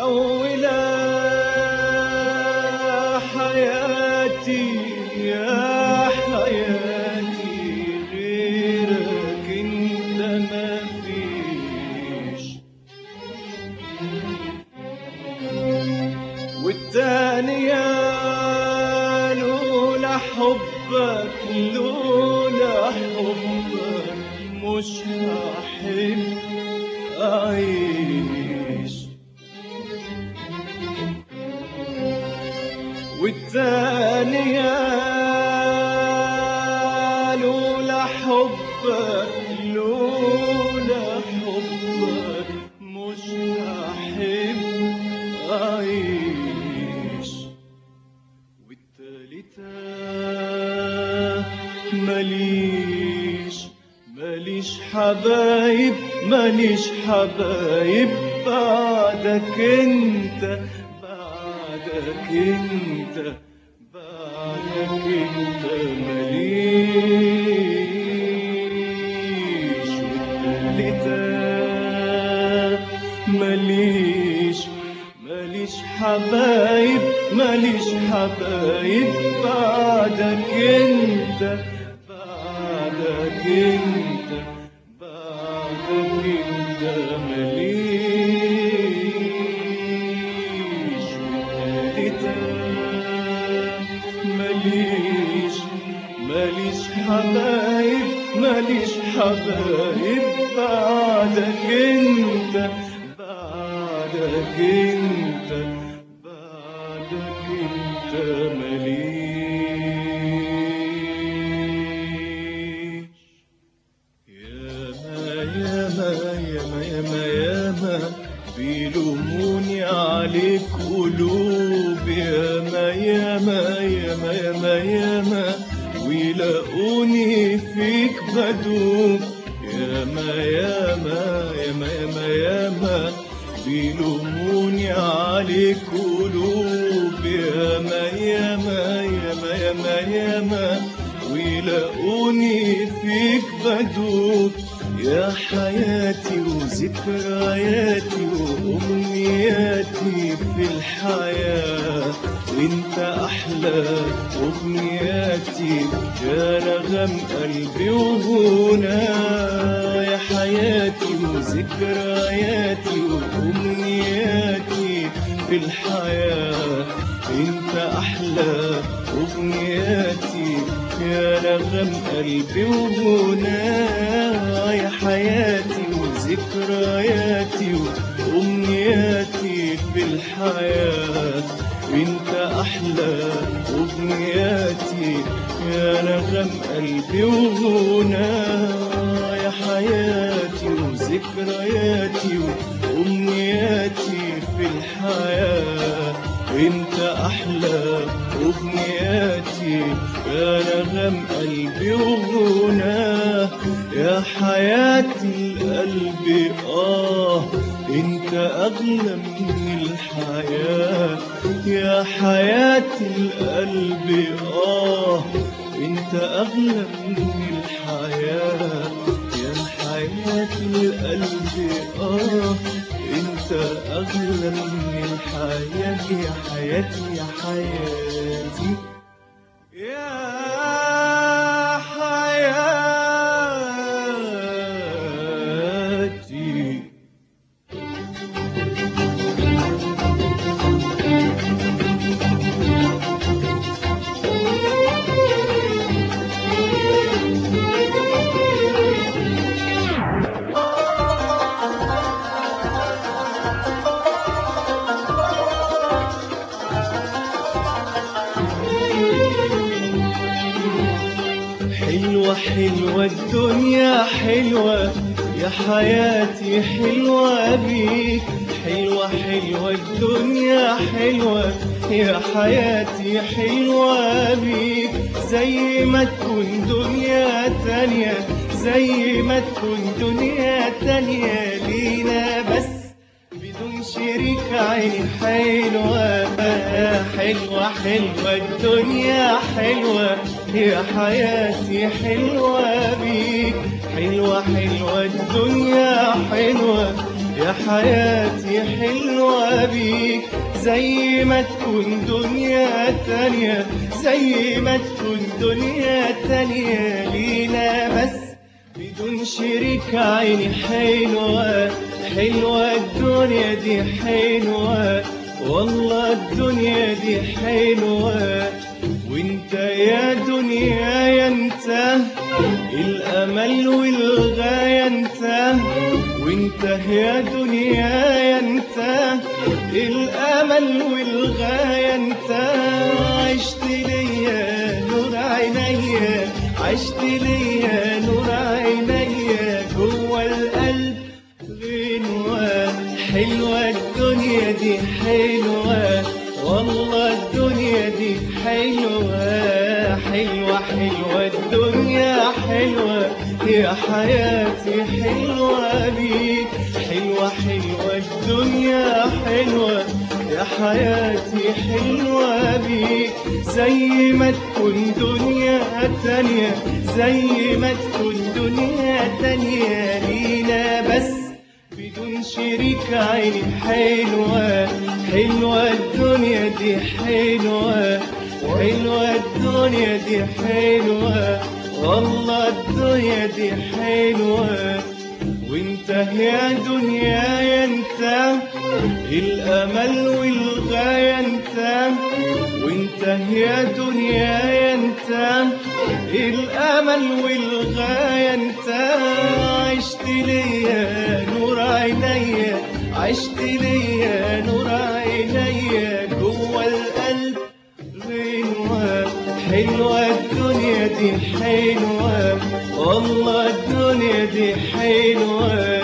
محولة حياتي يا حياتي غيرك انت ما فيش والتانية لولا حبك لولا حبك مش هحب أعيش والتانية لولا حبك لولا حبك مش هحب أعيش والتالتة ماليش ماليش حبايب ماليش حبايب بعدك انت بعدك انت بعدك انت ماليش والتالتة ماليش ماليش حبايب ماليش حبايب بعدك انت بعدك انت بعدك انت ماليش والتالتة ماليش ماليش حبايب ماليش حبايب بعدك انت بعدك انت بعدك انت ماليش ياما ياما ياما ياما ياما بيلوموني عليك قلوب ياما ياما ياما ياما ياما ويلاقوني فيك بدوب ياما ياما ياما ياما ياما بيلوموني عليك قلوب ياما ياما ياما ياما ياما ويلاقوني فيك بدوب يا حياتي وذكرياتي وأمنياتي في الحياة انت أحلى أغنياتي يا نغم قلبي وهنا يا حياتي وذكرياتي وأمنياتي في الحياة انت أحلى أغنياتي يا نغم قلبي وهنا يا حياتي وذكرياتي وأمنياتي في الحياة انت أحلى أغنياتي يا نغم قلبي وهنا يا حياتي وذكرياتي وأمنياتي في الحياة انت أحلى أغنياتي يا نغم قلبي وهنا يا حياتي القلب آه انت أغلى من الحياة يا حياتي القلب آه انت أغلى من الحياة يا حياتي القلب آه انت أغلى من الحياة يا حياتي يا حياتي يا حياتي حلوة حلوة الدنيا حلوة يا حياتي حلوة بيك حلوة حلوة الدنيا حلوة يا حياتي حلوة بيك زي ما تكون دنيا تانية زي ما تكون دنيا تانية لينا بس بدون شريك عين حلوة حلوة حلوة الدنيا حلوة يا حياتي حلوة بيك حلوة حلوة الدنيا حلوة يا حياتي حلوة بيك زي ما تكون دنيا تانية زي ما تكون دنيا تانية لينا بس بدون شريك عيني حلوة حلوة الدنيا دي حلوة والله الدنيا دي حلوة وانت يا دنيا يا انت الامل والغاية انت وانت يا دنيا يا انت الامل والغاية انت عشت ليا نور عينيا عشت ليا نور عينيا جوه القلب غنوة حلوة الدنيا دي حلوة والله الدنيا دي حلوة حلوة حلوة الدنيا حلوة يا حياتي حلوة بيك حلوة حلوة الدنيا حلوة يا حياتي حلوة بيك زي ما تكون دنيا تانية زي ما تكون دنيا تانية لينا بس بدون شريك عيني حلوة حلوة الدنيا دي حلوة حلوة الدنيا دي حلوة والله الدنيا دي حلوة وانت يا دنيا يا انت الامل والغاية انت وانت يا دنيا يا انت الامل والغاية انت عشت ليا نور عينيا عشت ليا نور عينيا جوه القلب غنوة حلوة الدنيا دي حلوة والله الدنيا دي حلوة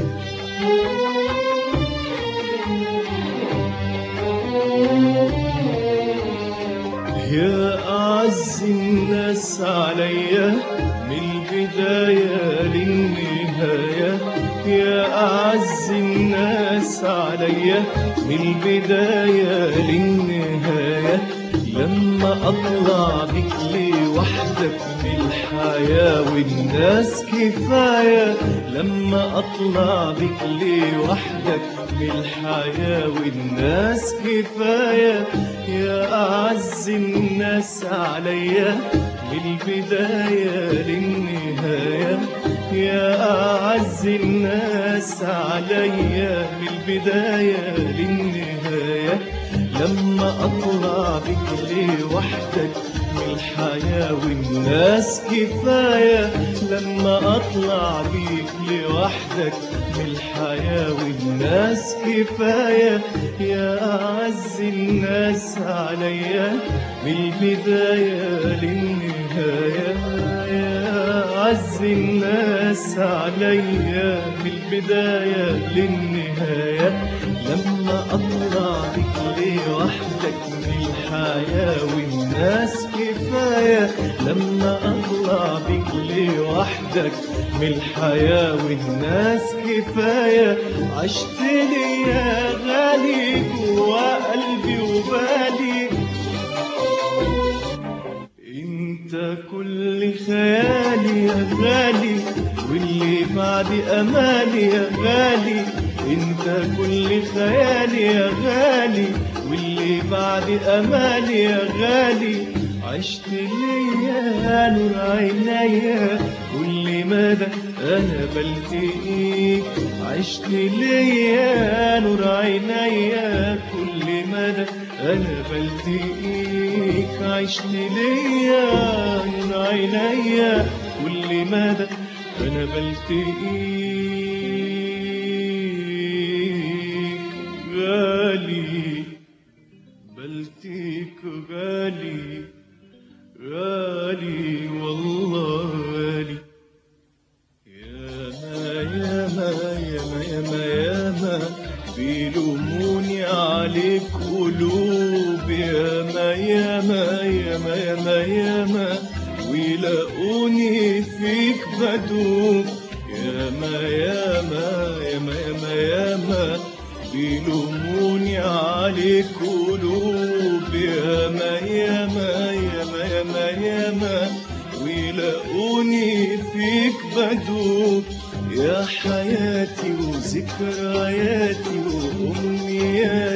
يا أعز الناس عليا من البداية للنهاية يا أعز الناس عليا من البداية للنهاية لما أطلع بك لوحدك من الحياة والناس كفاية لما أطلع بك لوحدك من الحياة والناس كفاية يا أعز الناس عليا من البداية للنهاية يا أعز الناس عليا من البداية للنهاية لما أطلع بك لوحدك من الحياة والناس كفاية لما أطلع بيك لوحدك من الحياة والناس كفاية يا أعز الناس عليا من البداية للنهاية يا أعز الناس عليا من البداية للنهاية لما أطلع بك لوحدك من الحياة والناس كفاية لما أطلع بك لوحدك من الحياة والناس كفاية عشت لي يا غالي جوا قلبي وبالي انت كل خيالي يا غالي واللي بعد امالي يا غالي انت كل خيالي يا غالي واللي بعد امالي يا غالي عشت ليا نور عينيا كل مدى انا بلتقيك عشت ليا نور عينيا كل مدى انا بلتقيك عشت ليا نور عينيا كل مدى انا بلتقيك غالي بلتقيك غالي غالي والله غالي يا ما يا ما يا ما يا ما يا ما بيلوموني عليك قلوب يا ما يا ما يا ما يا ما يا ما ويلاقوني فيك بدوب يا ما يا ما يا ما يا ما يا ما بيلوموني عليك قلوب يا ما يا ما يا ما يا ما يا ما ويلاقوني فيك بدوب يا حياتي وذكرياتي وأمنياتي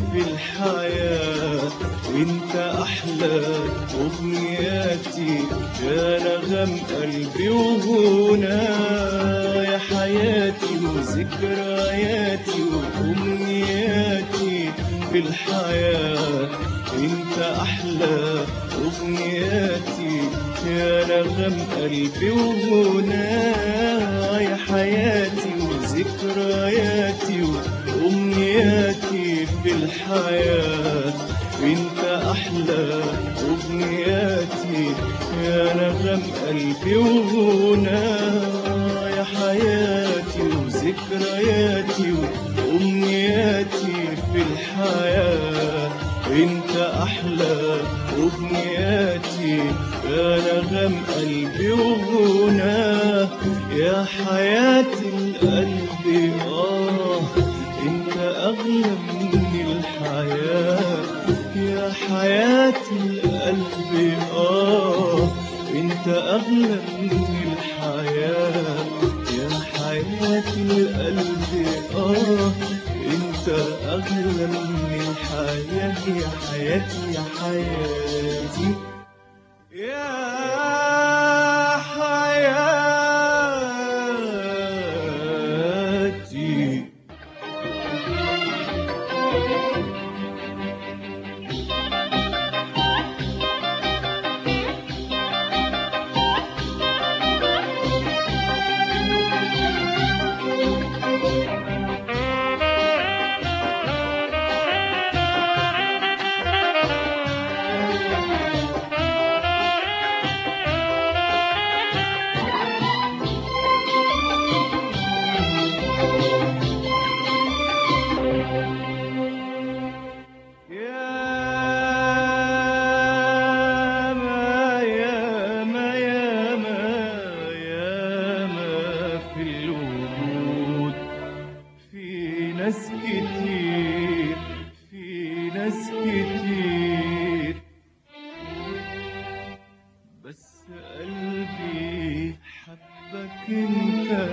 في الحياة انت احلى امنياتي يا نغم قلبي وغنى يا حياتي وذكرياتي وامنياتي في الحياة انت احلى امنياتي يا نغم قلبي وغنى يا حياتي وذكرياتي وامنياتي في الحياة انت احلى امنياتي يا نغم قلبي وغنى يا حياتي وذكرياتي وامنياتي في الحياه انت احلى امنياتي يا نغم قلبي وغنى يا حياة القلب اه انت اغلى من الحياة يا حياة القلب اه انت اغلى من الحياة يا حياة القلب اه انت اغلى من الحياة يا حياتي يا حياتي يا حياتي يا ما يا ما يا ما يا ما في الوجود في ناس كتير في ناس كتير بس قلبي حبك انت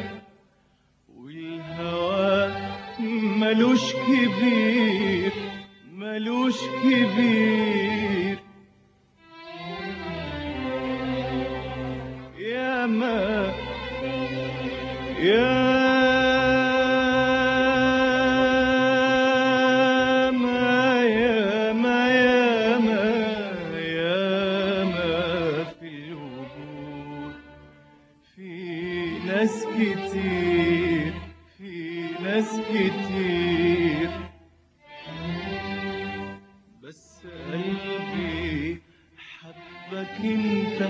والهوى ملوش كبير ملوش كبير يا ما يا ما يا ما يا ما يا ما في الوجود في ناس كتير في ناس كتير بس قلبي حبك انت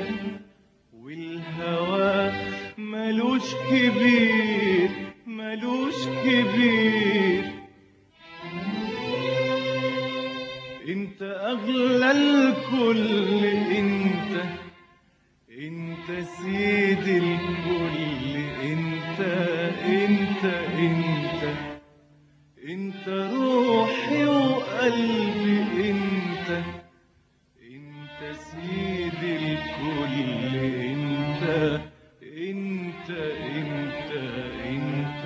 والهوى ملوش كبير ملوش كبير انت اغلى الكل انت انت سيد الكل انت انت انت انت روحي وقلبي انت انت سيد الكل انت انت انت انت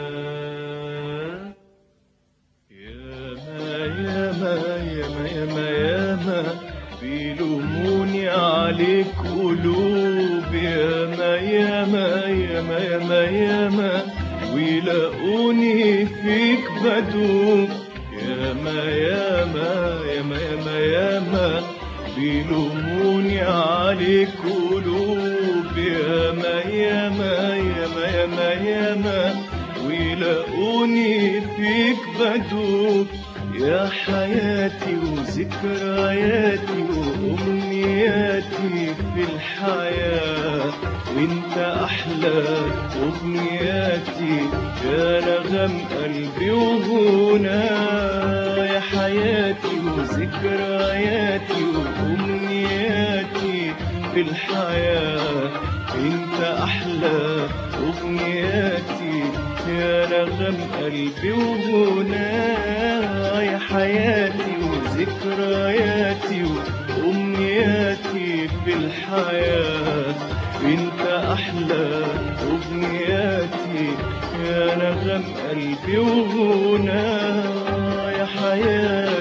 يا ما يا ما يا ما يا ما يا ما بيلوموني عليك قلوب يا ما يا ما يا ما يا ما يا ما ويلاقوني فيك بدوب يا ما يا ما يا ما يا ما يا ما بيلوموني عليك قلوب يا ما يا ما يا ما يا ما يا ما ويلاقوني فيك بدوب يا حياتي وذكرياتي وأمنياتي في الحياة انت أحلى أمنياتي يا نغم قلبي وغنى يا حياتي وذكرياتي وأمنياتي في الحياة انت أحلى أغنياتي يا نغم قلبي وغنى يا حياتي وذكرياتي وأمنياتي في الحياة انت أحلى أغنياتي يا نغم قلبي وغنى يا حياتي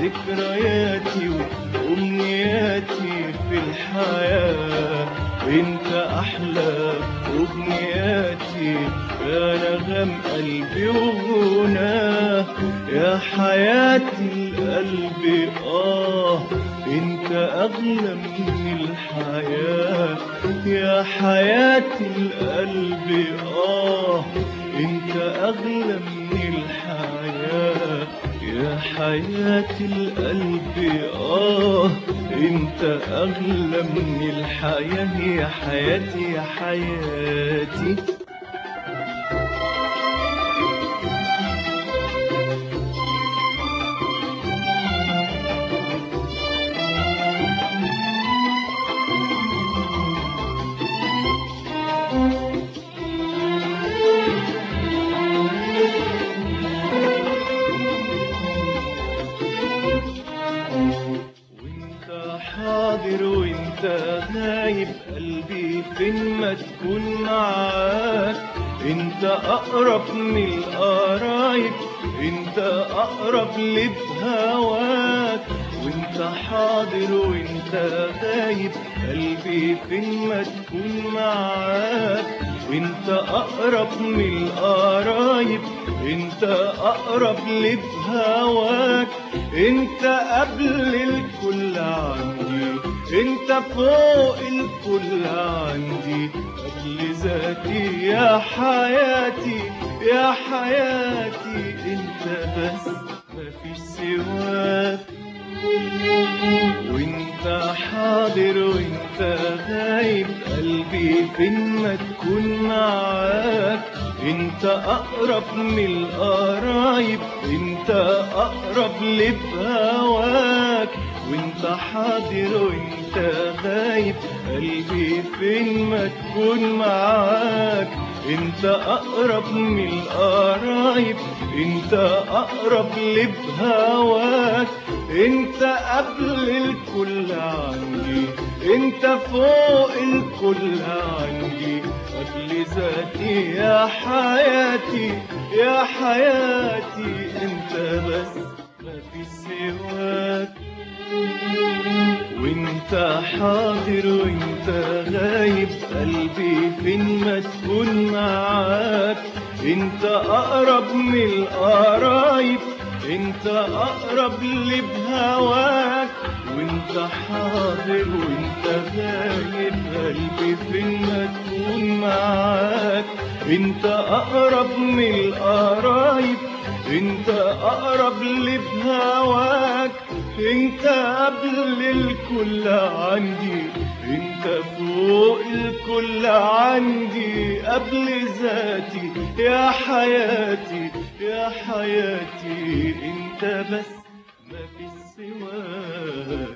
ذكرياتي وأمنياتي في الحياة انت أحلى أمنياتي يا نغم قلبي وغناه يا حياتي القلب آه انت أغلى من الحياة يا حياتي القلب آه انت أغلى من الحياة يا حياتي القلب آه انت أغلى من الحياة يا حياتي يا حياتي وانت حاضر وانت غايب قلبي فين ما تكون معاك انت اقرب من القرايب انت اقرب لي بهواك وانت حاضر وانت غايب قلبي فين ما تكون معاك انت اقرب من القرايب انت اقرب لي بهواك انت قبل الكل عندي انت فوق الكل عندي قبل ذاتي يا حياتي يا حياتي انت بس مفيش سواك وانت حاضر وانت غايب قلبي فين ما تكون معاك انت اقرب من القرايب انت اقرب لي بهواك وانت حاضر وانت غايب قلبي فين ما تكون معاك انت اقرب من القرايب انت اقرب لي بهواك انت قبل الكل عندي انت فوق الكل عندي قبل ذاتي يا حياتي يا حياتي انت بس مفيش سواك وانت حاضر وانت غايب قلبي فين ما تكون معاك انت اقرب من القرايب انت اقرب لي بهواك وانت حاضر وانت غايب قلبي فين ما تكون معاك انت اقرب من القرايب انت اقرب لي بهواك انت قبل الكل عندي انت فوق الكل عندي قبل ذاتي يا حياتي يا حياتي انت بس ما في سواك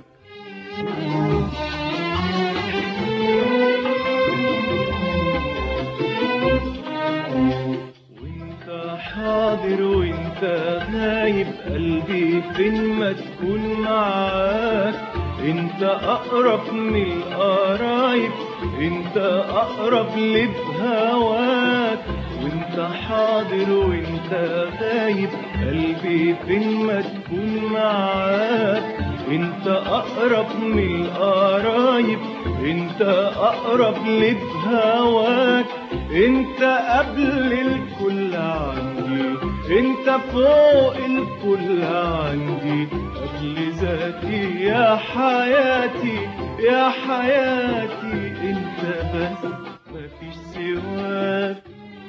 وانت حاضر وانت غايب قلبي فين ما تكون معاك انت اقرب من القرايب انت اقرب لي بهواك وانت حاضر وانت غايب قلبي فين ما تكون معاك انت اقرب من القرايب انت اقرب لي بهواك انت قبل الكل عندي انت فوق الكل عندي قبل ذاتي يا حياتي يا حياتي انت بس مفيش سواك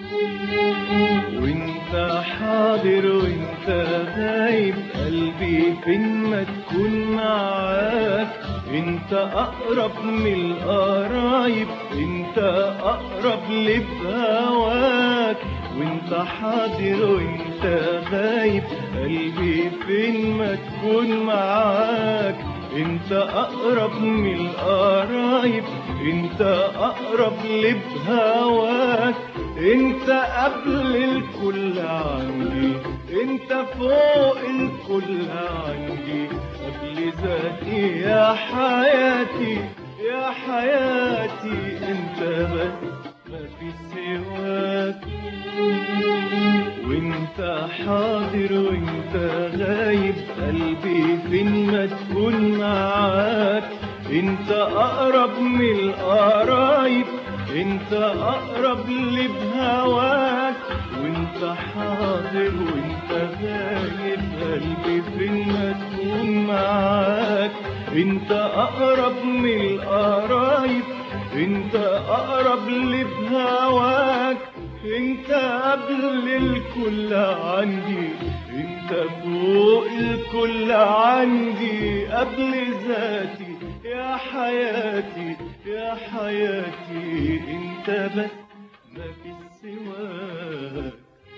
وانت حاضر وانت غايب قلبي فين ما تكون معاك انت اقرب من القرايب انت اقرب لي بهواك وانت حاضر وانت غايب قلبي فين ما تكون معاك انت اقرب من القرايب انت اقرب لي بهواك انت قبل الكل عندي انت فوق الكل عندي قبل ذاتي يا حياتي يا حياتي انت بس ما في سواك وانت حاضر وانت غايب قلبي فين ما تكون معاك انت اقرب من القرايب انت اقرب لي بهواك وانت حاضر وانت غايب قلبي فين ما تكون معاك انت اقرب من القرايب انت اقرب لي بهواك انت قبل الكل عندي انت فوق الكل عندي قبل ذاتي يا حياتي يا حياتي انت بس ما في سواك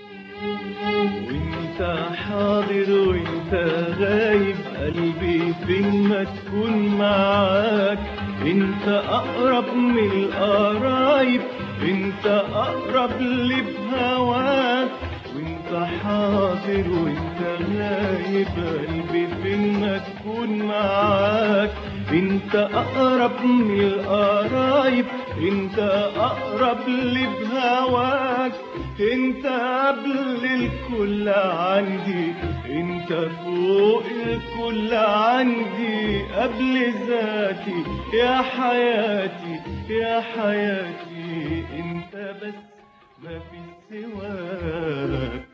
وانت حاضر وانت غايب قلبي فين ما تكون معاك انت اقرب من القرايب انت اقرب لي بهواك وانت حاضر وانت غايب قلبي فين ما تكون معاك انت اقرب من القرايب انت اقرب لي بهواك انت قبل الكل عندي انت فوق الكل عندي قبل ذاتي يا حياتي يا حياتي انت بس ما في سواك